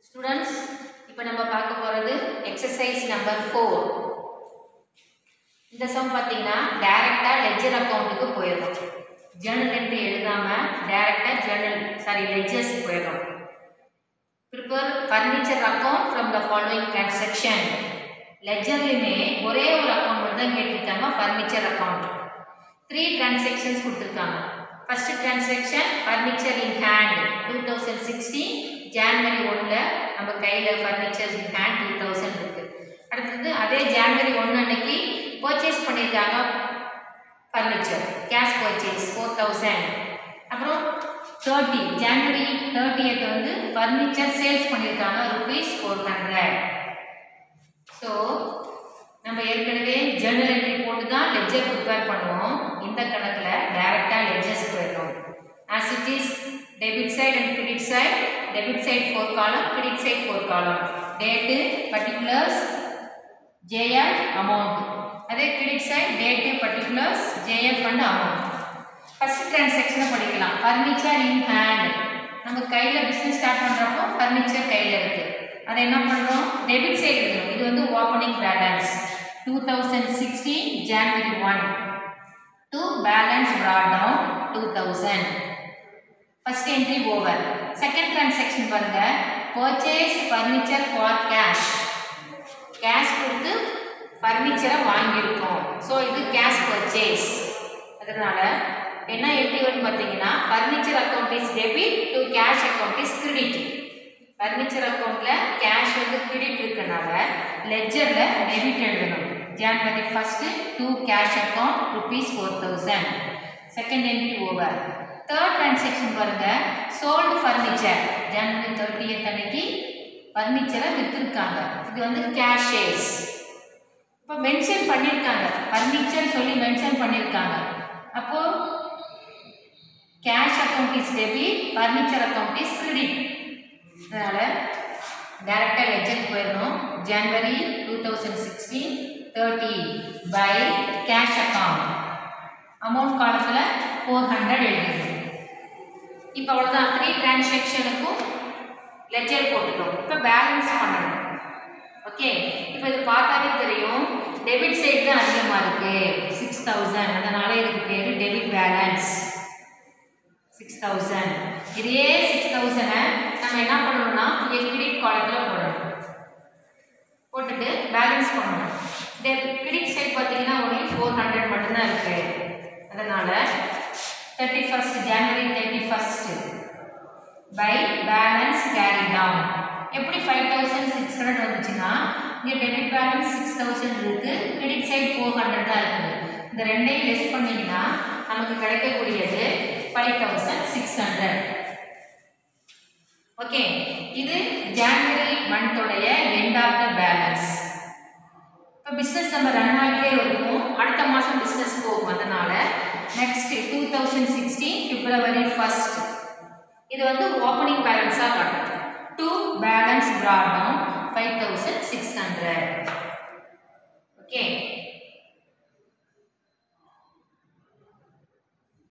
students இப்போ நம்ம பார்க்க போகிறது எக்ஸசைஸ் நம்பர் ஃபோர் இந்த சம் பார்த்தீங்கன்னா டைரெக்டாக லெஜர் அக்கௌண்ட்டுக்கு போயிடும் ஜேர்னல் என்ட்ரி எழுதாமல் டைரெக்டாக ஜேர்னல் சாரி லெஜர்ஸ்க்கு போயிடும் prepare furniture account from the following transaction லெஜர்லையுமே ஒரே ஒரு அக்கௌண்ட் மட்டும் தான் கேட்டிருக்காங்க ஃபர்னிச்சர் அக்கௌண்ட் த்ரீ டிரான்சாக்ஷன்ஸ் கொடுத்துருக்காங்க first transaction furniture in hand two thousand sixteen January ஒன்றில் நம்ம கையில் furniture in hand two thousand இருக்குது அடுத்தது அதே ஜான்வரி ஒன்று அன்னைக்கு பர்ச்சேஸ் பண்ணியிருக்காங்க furniture cash purchase four thousand அப்புறம் தேர்ட்டி ஜான்வரி தேர்ட்டியத் வந்து ஃபர்னிச்சர் சேல்ஸ் பண்ணியிருக்காங்க ருபீஸ் ஃபோர் ஹண்ட்ரட் ஸோ நம்ம ஏற்கனவே ஜேர்னல் என்ட்ரி போட்டு தான் லெஜர் ப்ரிப்பேர் பண்ணுவோம் இந்த கணக்கில் டைரெக்டாக லெஜர்ஸ் போயிடும் as it is debit side and credit side debit side four column credit side four column date particulars JF amount அதே credit side date particulars JF and amount first டிரான்சாக்ஷனை படிக்கலாம் furniture in hand நம்ம கையில் business start பண்ணுறப்போ furniture கையில் இருக்குது அதை என்ன பண்ணுறோம் டெபிட் சைடு எழுதணும் இது வந்து opening balance two thousand sixteen January one to balance brought down two thousand first entry over second transaction பாருங்க purchase furniture for cash cash கொடுத்து ஃபர்னிச்சரை வாங்கியிருக்கோம் ஸோ இது கேஷ் பர்ச்சேஸ் அதனால என்ன எப்படி வரும்னு பார்த்தீங்கன்னா furniture account is debit to cash account is credit furniture அக்கௌண்ட்டில் கேஷ் வந்து கிரெடிட் இருக்கனால லெஜரில் டெபிட் எழுதணும் January first to cash account rupees four thousand second entry over third transaction பாருங்கள் சோல்டு ஃபர்னிச்சர் ஜான்வரி தேர்ட்டியத் அன்னைக்கு ஃபர்னிச்சரை விற்றுருக்காங்க இது வந்து கேஷேஸ் இப்போ மென்ஷன் பண்ணியிருக்காங்க ஃபர்னிச்சர் சொல்லி மென்ஷன் பண்ணியிருக்காங்க அப்போது cash account is debit furniture account is credit அதனால் டேரெக்டாக லெஜருக்கு போயிடணும் ஜனவரி two thousand sixteen thirty by cash account amount காலத்தில் ஃபோர் ஹண்ட்ரட் எழுதிடும் இப்போ அவ்வளோதான் த்ரீ டிரான்சாக்ஷனுக்கும் லெஜர் போட்டுட்டோம் இப்போ பேலன்ஸ் பண்ணணும் ஓகே இப்போ இது பார்த்தாலே தெரியும் டெபிட் சைடு தான் அதிகமாக இருக்குது சிக்ஸ் தௌசண்ட் அதனால் இதுக்கு பேர் டெபிட் பேலன்ஸ் சிக்ஸ் தௌசண்ட் இதே சிக்ஸ் தௌசண்டை நம்ம என்ன பண்ணணும்னா இங்கே கிரெடிட் காலத்தில் போடணும் போட்டுட்டு பேலன்ஸ் பண்ணணும் இந்த கிரெடிட் சைட் பார்த்தீங்கன்னா ஒன்லி ஃபோர் ஹண்ட்ரட் மட்டும்தான் இருக்குது அதனால் thirty first January thirty first by balance carry down எப்படி ஃபைவ் தௌசண்ட் சிக்ஸ் ஹண்ட்ரட் வந்துச்சுன்னா இங்கே டெபிட் பேலன்ஸ் சிக்ஸ் தௌசண்ட் இருக்குது கிரெடிட் சைட் ஃபோர் ஹண்ட்ரட் தான் இருக்குது இந்த ரெண்டையும் லெஸ் பண்ணிங்கன்னா நமக்கு கிடைக்கக்கூடியது five thousand six hundred okay இது ஜான்வரி மந்தோடைய எண்ட் ஆஃப் த பேலன்ஸ் இப்போ பிஸ்னஸ் நம்ம ரன் ஆகிட்டே இருக்கும் அடுத்த மாதம் பிஸ்னஸ் போகும் அதனால் next two thousand sixteen February first இது வந்து ஓப்பனிங் பேலன்ஸாக காட்டும் to balance brought down five thousand six hundred okay